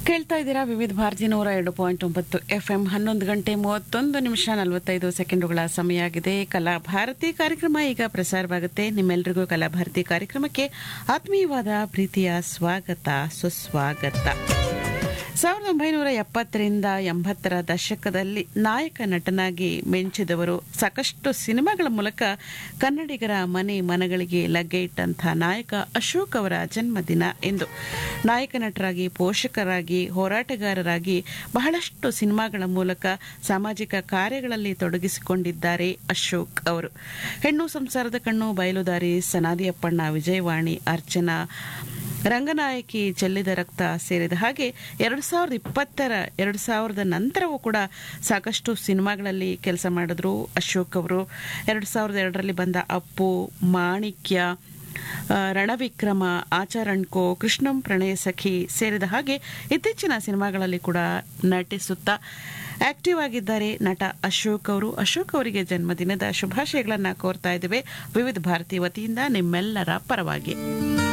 ಕೇಳ್ತಾ ಇದ್ದೀರಾ ವಿವಿಧ ಭಾರತಿ ನೂರ ಎರಡು ಪಾಯಿಂಟ್ ಒಂಬತ್ತು ಎಫ್ ಎಂ ಹನ್ನೊಂದು ಗಂಟೆ ಮೂವತ್ತೊಂದು ನಿಮಿಷ ನಲವತ್ತೈದು ಸೆಕೆಂಡುಗಳ ಸಮಯ ಆಗಿದೆ ಕಲಾ ಭಾರತಿ ಕಾರ್ಯಕ್ರಮ ಈಗ ಪ್ರಸಾರವಾಗುತ್ತೆ ನಿಮ್ಮೆಲ್ಲರಿಗೂ ಕಲಾ ಭಾರತಿ ಕಾರ್ಯಕ್ರಮಕ್ಕೆ ಆತ್ಮೀಯವಾದ ಪ್ರೀತಿಯ ಸ್ವಾಗತ ಸುಸ್ವಾಗತ ಸಾವಿರದ ಒಂಬೈನೂರ ಎಪ್ಪತ್ತರಿಂದ ಎಂಬತ್ತರ ದಶಕದಲ್ಲಿ ನಾಯಕ ನಟನಾಗಿ ಮಿಂಚಿದವರು ಸಾಕಷ್ಟು ಸಿನಿಮಾಗಳ ಮೂಲಕ ಕನ್ನಡಿಗರ ಮನೆ ಮನಗಳಿಗೆ ಲಗ್ಗೆ ಇಟ್ಟಂಥ ನಾಯಕ ಅಶೋಕ್ ಅವರ ಜನ್ಮದಿನ ಎಂದು ನಾಯಕ ನಟರಾಗಿ ಪೋಷಕರಾಗಿ ಹೋರಾಟಗಾರರಾಗಿ ಬಹಳಷ್ಟು ಸಿನಿಮಾಗಳ ಮೂಲಕ ಸಾಮಾಜಿಕ ಕಾರ್ಯಗಳಲ್ಲಿ ತೊಡಗಿಸಿಕೊಂಡಿದ್ದಾರೆ ಅಶೋಕ್ ಅವರು ಹೆಣ್ಣು ಸಂಸಾರದ ಕಣ್ಣು ಬಯಲುದಾರಿ ಸನಾದಿ ಅಪ್ಪಣ್ಣ ವಿಜಯವಾಣಿ ಅರ್ಚನಾ ರಂಗನಾಯಕಿ ಚೆಲ್ಲಿದ ರಕ್ತ ಸೇರಿದ ಹಾಗೆ ಎರಡು ಸಾವಿರದ ಇಪ್ಪತ್ತರ ಎರಡು ಸಾವಿರದ ನಂತರವೂ ಕೂಡ ಸಾಕಷ್ಟು ಸಿನಿಮಾಗಳಲ್ಲಿ ಕೆಲಸ ಮಾಡಿದ್ರು ಅಶೋಕ್ ಅವರು ಎರಡು ಸಾವಿರದ ಎರಡರಲ್ಲಿ ಬಂದ ಅಪ್ಪು ಮಾಣಿಕ್ಯ ಆ, ರಣವಿಕ್ರಮ ಆಚಾರಣ್ಕೋ ಕೃಷ್ಣಂ ಪ್ರಣಯ ಸಖಿ ಸೇರಿದ ಹಾಗೆ ಇತ್ತೀಚಿನ ಸಿನಿಮಾಗಳಲ್ಲಿ ಕೂಡ ನಟಿಸುತ್ತಾ ಆಕ್ಟಿವ್ ಆಗಿದ್ದಾರೆ ನಟ ಅಶೋಕ್ ಅವರು ಅಶೋಕ್ ಅವರಿಗೆ ಜನ್ಮದಿನದ ಶುಭಾಶಯಗಳನ್ನು ಕೋರ್ತಾ ಇದ್ದೇವೆ ವಿವಿಧ ಭಾರತಿ ವತಿಯಿಂದ ನಿಮ್ಮೆಲ್ಲರ ಪರವಾಗಿ